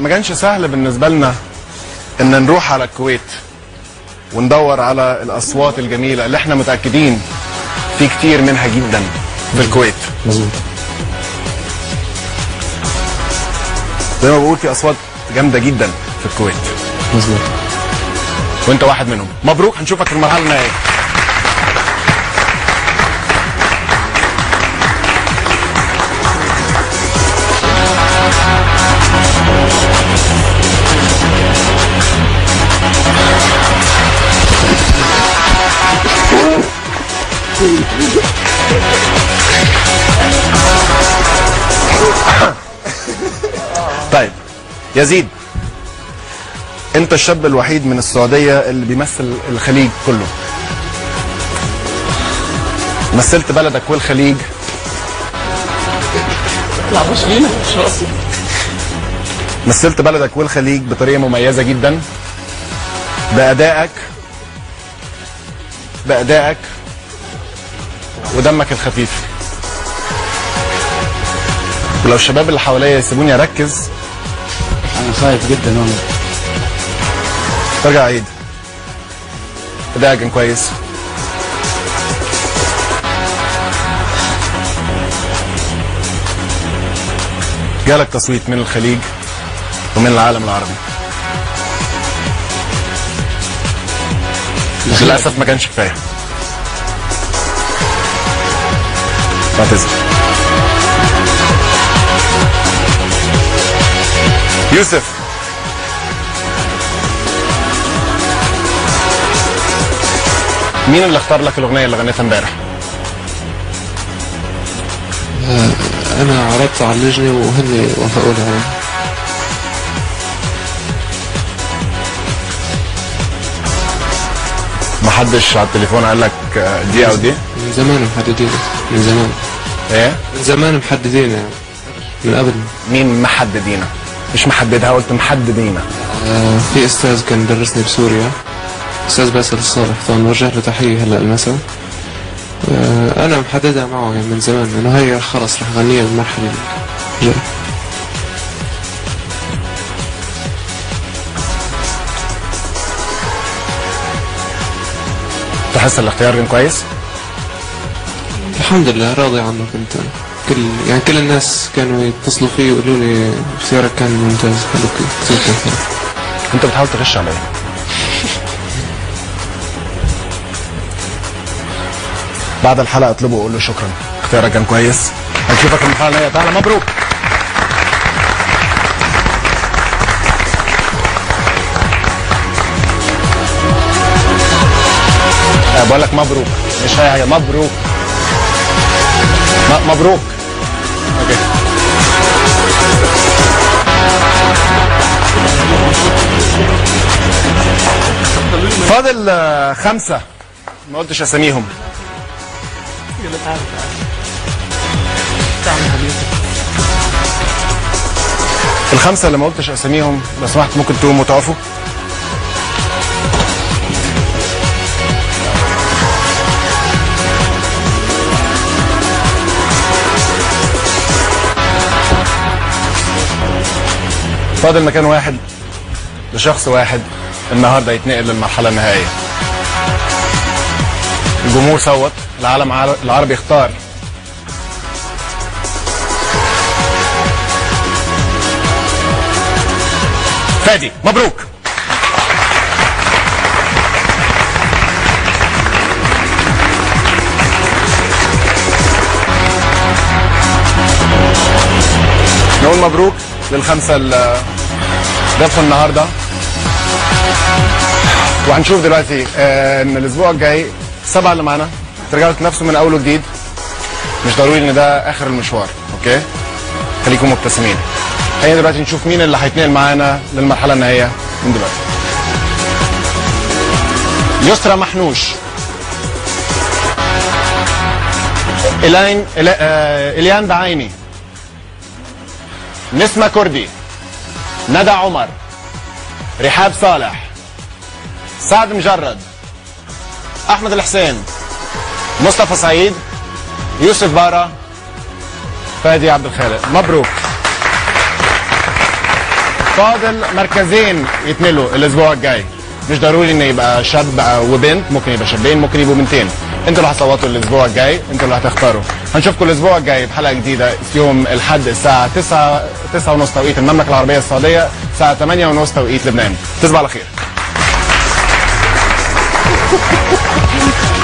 ما كانش سهل بالنسبه لنا ان نروح على الكويت وندور على الاصوات الجميله اللي احنا متاكدين في كتير منها جدا في الكويت مظبوط زي ما بقول في اصوات جامده جدا في الكويت مظبوط وانت واحد منهم مبروك هنشوفك في المرحله النهائيه طيب يزيد انت الشاب الوحيد من السعوديه اللي بيمثل الخليج كله مثلت بلدك والخليج مثلت بلدك والخليج بطريقه مميزه جدا بادائك بادائك ودمك الخفيف ولو الشباب اللي حواليا يسيبوني اركز انا خايف جدا والله ارجع عيد ادائك كان كويس جالك تصويت من الخليج ومن العالم العربي بس للاسف ما كانش كفايه بعتذر يوسف مين اللي اختار لك الاغنيه اللي غنيتها امبارح؟ انا عرضت على اللجنه وهن وافقوا لي عليه ما حدش على التليفون قال لك آه، دي او دي؟ من زمان محددين من زمان ايه؟ من زمان محددين يعني من قبل مين محددينا؟ مش محددها قلت محددينا آه في استاذ كان درسني بسوريا استاذ باسل الصالح طبعا نوجه له تحيه هلا المساء آه انا محددها معه يعني من زمان انه هي خلص رح غنيها بالمرحله الجايه تحس الاختيار كان كويس؟ الحمد لله راضي عنه كنت أنا. كل يعني كل الناس كانوا يتصلوا فيه ويقولوا لي اختيارك كان ممتاز حلو كثير كان حلو انت بتحاول تغش عليا بعد الحلقه اطلبه وقول له شكرا اختيارك كان كويس هنشوفك المرحله النهائيه تعالى مبروك أه، بقول لك مبروك مش هي هي مبروك م- مبروك اوكي فاضل آه، خمسة ما قلتش اساميهم الخمسة اللي ما قلتش اساميهم لو سمحت ممكن تقوموا تقفوا فاضل مكان واحد لشخص واحد النهارده يتنقل للمرحله النهائيه الجمهور صوت العالم عر- العربي اختار فادي مبروك نقول مبروك للخمسه اللي ضافوا النهارده وهنشوف دلوقتي آه، ان الاسبوع الجاي السبعه اللي معانا ترجعوا تنافسوا من اول وجديد مش ضروري ان ده اخر المشوار اوكي خليكم مبتسمين خلينا دلوقتي نشوف مين اللي هيتنقل معانا للمرحله النهائيه من دلوقتي يسرى محنوش إلاين إلا- آه، إليان بعيني نسمة كردي ندى عمر رحاب صالح سعد مجرد احمد الحسين مصطفى سعيد يوسف بارا فادي عبد الخالق مبروك فاضل مركزين يتملوا الاسبوع الجاي مش ضروري ان يبقى شاب وبنت ممكن يبقى شابين ممكن يبقوا بنتين انتوا اللي هتصوتوا الاسبوع الجاي انتوا اللي هتختاروا هنشوفكم الاسبوع الجاي بحلقه جديده في يوم الاحد الساعه 9 9 ونص توقيت المملكه العربيه السعوديه الساعه 8 ونص توقيت لبنان تصبحوا على خير